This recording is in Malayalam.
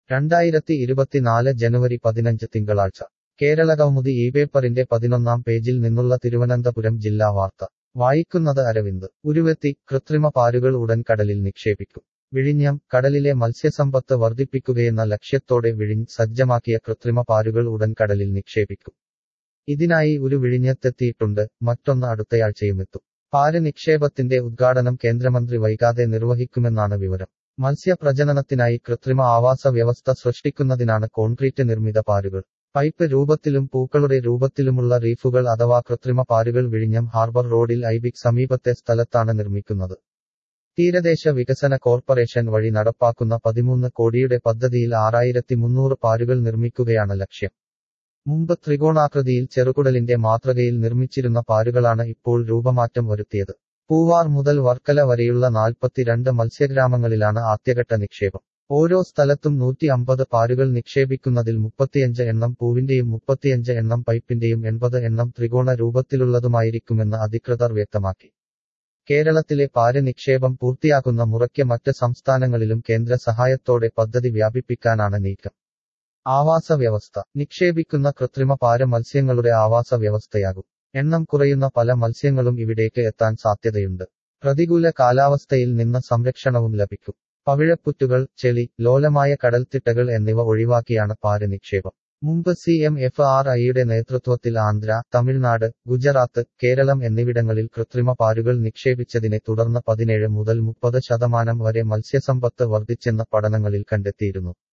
രണ്ടായിരത്തി ഇരുപത്തിനാല് ജനുവരി പതിനഞ്ച് തിങ്കളാഴ്ച കേരളകൗമുദി ഈ പേപ്പറിന്റെ പതിനൊന്നാം പേജിൽ നിന്നുള്ള തിരുവനന്തപുരം ജില്ലാ വാർത്ത വായിക്കുന്നത് അരവിന്ദ് ഉരുവെത്തി കൃത്രിമ പാരുകൾ ഉടൻ കടലിൽ നിക്ഷേപിക്കും വിഴിഞ്ഞം കടലിലെ മത്സ്യസമ്പത്ത് വർദ്ധിപ്പിക്കുകയെന്ന ലക്ഷ്യത്തോടെ വിഴിഞ്ഞ് സജ്ജമാക്കിയ കൃത്രിമ പാരുകൾ ഉടൻ കടലിൽ നിക്ഷേപിക്കും ഇതിനായി ഒരു വിഴിഞ്ഞത്തെത്തിയിട്ടുണ്ട് മറ്റൊന്ന് അടുത്തയാഴ്ചയുമെത്തും പാര് നിക്ഷേപത്തിന്റെ ഉദ്ഘാടനം കേന്ദ്രമന്ത്രി വൈകാതെ നിർവഹിക്കുമെന്നാണ് വിവരം മത്സ്യപ്രജനനത്തിനായി കൃത്രിമ ആവാസ വ്യവസ്ഥ സൃഷ്ടിക്കുന്നതിനാണ് കോൺക്രീറ്റ് നിർമ്മിത പാരുകൾ പൈപ്പ് രൂപത്തിലും പൂക്കളുടെ രൂപത്തിലുമുള്ള റീഫുകൾ അഥവാ കൃത്രിമ പാരുകൾ വിഴിഞ്ഞം ഹാർബർ റോഡിൽ ഐബിക് സമീപത്തെ സ്ഥലത്താണ് നിർമ്മിക്കുന്നത് തീരദേശ വികസന കോർപ്പറേഷൻ വഴി നടപ്പാക്കുന്ന പതിമൂന്ന് കോടിയുടെ പദ്ധതിയിൽ ആറായിരത്തി മുന്നൂറ് പാരുകൾ നിർമ്മിക്കുകയാണ് ലക്ഷ്യം മുമ്പ് ത്രികോണാകൃതിയിൽ ചെറുകുടലിന്റെ മാതൃകയിൽ നിർമ്മിച്ചിരുന്ന പാരുകളാണ് ഇപ്പോൾ രൂപമാറ്റം വരുത്തിയത് പൂവാർ മുതൽ വർക്കല വരെയുള്ള നാൽപ്പത്തിരണ്ട് മത്സ്യഗ്രാമങ്ങളിലാണ് ആദ്യഘട്ട നിക്ഷേപം ഓരോ സ്ഥലത്തും നൂറ്റി അമ്പത് പാരുകൾ നിക്ഷേപിക്കുന്നതിൽ മുപ്പത്തിയഞ്ച് എണ്ണം പൂവിന്റെയും മുപ്പത്തിയഞ്ച് എണ്ണം പൈപ്പിന്റെയും എൺപത് എണ്ണം ത്രികോണ രൂപത്തിലുള്ളതുമായിരിക്കുമെന്ന് അധികൃതർ വ്യക്തമാക്കി കേരളത്തിലെ പാര് നിക്ഷേപം പൂർത്തിയാക്കുന്ന മുറയ്ക്ക് മറ്റ് സംസ്ഥാനങ്ങളിലും കേന്ദ്ര സഹായത്തോടെ പദ്ധതി വ്യാപിപ്പിക്കാനാണ് നീക്കം ആവാസ വ്യവസ്ഥ നിക്ഷേപിക്കുന്ന കൃത്രിമ പാര മത്സ്യങ്ങളുടെ ആവാസ വ്യവസ്ഥയാകും എണ്ണം കുറയുന്ന പല മത്സ്യങ്ങളും ഇവിടേക്ക് എത്താൻ സാധ്യതയുണ്ട് പ്രതികൂല കാലാവസ്ഥയിൽ നിന്ന് സംരക്ഷണവും ലഭിക്കും പവിഴപ്പുറ്റുകൾ ചെളി ലോലമായ കടൽത്തിട്ടകൾ എന്നിവ ഒഴിവാക്കിയാണ് പാര നിക്ഷേപം മുമ്പ് സി എം എഫ് ആർ ഐയുടെ നേതൃത്വത്തിൽ ആന്ധ്ര തമിഴ്നാട് ഗുജറാത്ത് കേരളം എന്നിവിടങ്ങളിൽ കൃത്രിമ പാരുകൾ നിക്ഷേപിച്ചതിനെ തുടർന്ന് പതിനേഴ് മുതൽ മുപ്പത് ശതമാനം വരെ മത്സ്യസമ്പത്ത് വർദ്ധിച്ചെന്ന പഠനങ്ങളിൽ കണ്ടെത്തിയിരുന്നു